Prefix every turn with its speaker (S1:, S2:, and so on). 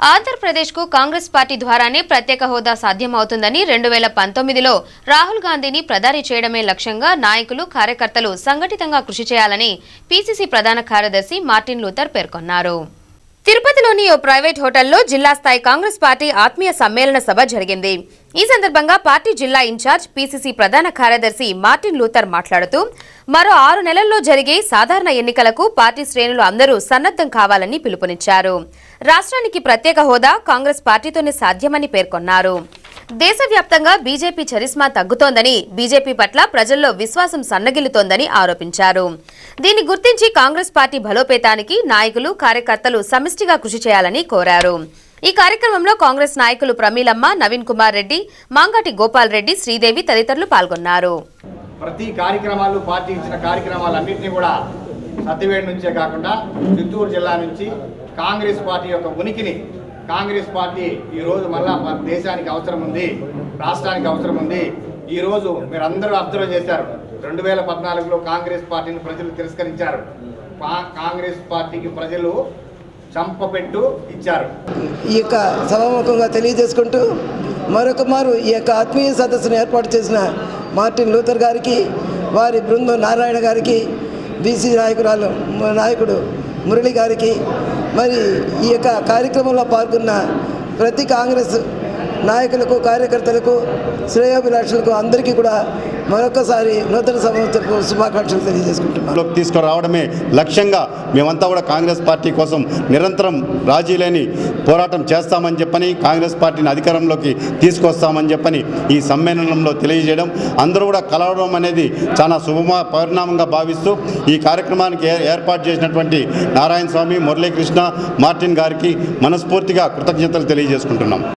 S1: ఆంధ్రప్రదేశ్కు కాంగ్రెస్ పార్టీ ద్వారానే ప్రత్యేక హోదా సాధ్యమవుతుందని రెండు వేల పంతొమ్మిదిలో రాహుల్ గాంధీని ప్రధాని చేయడమే లక్ష్యంగా నాయకులు కార్యకర్తలు సంఘటితంగా కృషి చేయాలని పీసీసీ ప్రధాన కార్యదర్శి మార్టిన్ లూథర్ పేర్కొన్నారు తిరుపతిలోని ఓ ప్రైవేట్ హోటల్లో జిల్లా స్థాయి కాంగ్రెస్ పార్టీ ఆత్మీయ సమ్మేళన సభ జరిగింది ఈ సందర్భంగా పార్టీ జిల్లా ఇన్ఛార్జ్ పీసీసీ ప్రధాన కార్యదర్శి మార్టిన్ లూథర్ మాట్లాడుతూ మరో ఆరు నెలల్లో జరిగే సాధారణ ఎన్నికలకు పార్టీ శ్రేణులు అందరూ సన్నద్దం కావాలని పిలుపునిచ్చారు రాష్ట్రానికి ప్రత్యేక హోదా కాంగ్రెస్ పార్టీతోనే సాధ్యమని పేర్కొన్నారు దేశవ్యాప్తంగా బీజేపీ చరిస్మా తగ్గుతోందని బీజేపీ పట్ల ప్రజల్లో విశ్వాసం సన్నగిల్లుతోందని ఆరోపించారు దీన్ని గుర్తించి కాంగ్రెస్ పార్టీ బలోపేతానికి నాయకులు కార్యకర్తలు సమిష్టిగా కృషి చేయాలని కోరారు ఈ కార్యక్రమంలో కాంగ్రెస్ నాయకులు ప్రమీలమ్మ నవీన్ కుమార్ రెడ్డి మాంగాటి గోపాల్ రెడ్డి శ్రీదేవి తదితరులు పాల్గొన్నారు
S2: ప్రతి కార్యక్రమాలు పార్టీ ఇచ్చిన కార్యక్రమాలన్నింటినీ కూడా సత్యవేడి నుంచే కాకుండా చిత్తూరు జిల్లా నుంచి కాంగ్రెస్ పార్టీ యొక్క ఉనికిని కాంగ్రెస్ పార్టీ ఈరోజు మళ్ళా మన దేశానికి అవసరం ఉంది రాష్ట్రానికి అవసరం ఉంది ఈరోజు మీరు అందరూ అబ్జర్వ్ చేశారు రెండు వేల పద్నాలుగులో కాంగ్రెస్ పార్టీని ప్రజలు తిరస్కరించారు పా- కాంగ్రెస్ పార్టీకి ప్రజలు చంపపెట్టు ఇచ్చారు
S3: ఈ యొక్క సభాముఖంగా తెలియజేసుకుంటూ మరొక మారు ఈ యొక్క ఆత్మీయ సదస్సును ఏర్పాటు చేసిన మార్టిన్ లూథర్ గారికి వారి బృందం నారాయణ గారికి బీసీ నాయకురాలు మ- నాయకుడు మురళి గారికి మరి ఈ యొక్క కార్యక్రమంలో పాల్గొన్న ప్రతి కాంగ్రెస్ నాయకులకు కార్యకర్తలకు శ్రేయోభిలాషులకు అందరికీ కూడా మరొకసారి నూతన సంవత్సరపు శుభాకాంక్షలు తెలియజేసుకుంటున్నాను
S4: లోకి తీసుకురావడమే లక్ష్యంగా మేమంతా కూడా కాంగ్రెస్ పార్టీ కోసం నిరంతరం రాజీ లేని పోరాటం చేస్తామని చెప్పని కాంగ్రెస్ పార్టీని అధికారంలోకి తీసుకొస్తామని చెప్పని ఈ సమ్మేళనంలో తెలియజేయడం అందరూ కూడా కలవడం అనేది చాలా శుభమ పరిణామంగా భావిస్తూ ఈ కార్యక్రమానికి ఏ- ఏర్పాటు చేసినటువంటి నారాయణ స్వామి మురళీకృష్ణ మార్టిన్ గారికి మనస్ఫూర్తిగా కృతజ్ఞతలు తెలియజేసుకుంటున్నాం